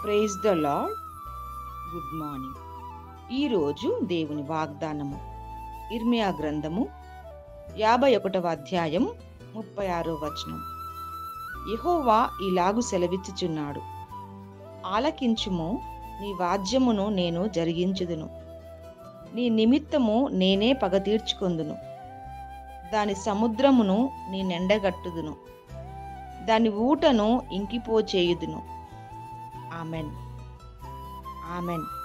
praise the Lord good morning ఈరోజు దేవుని వాగ్దానము ఇర్మియా గ్రంథము యాభై ఒకటవ అధ్యాయం ముప్పై ఆరో వచనం యెహోవా ఇలాగు సెలవిచ్చుచున్నాడు ఆలకించుము నీ వాద్యమును నేను జరిగించుదును నీ నిమిత్తము నేనే పగ తీర్చుకొందును దాని సముద్రమును నీ నెండగట్టుదును దాని ఊటను ఇంకిపోచేయుదును ఆమెన్ ఆమెన్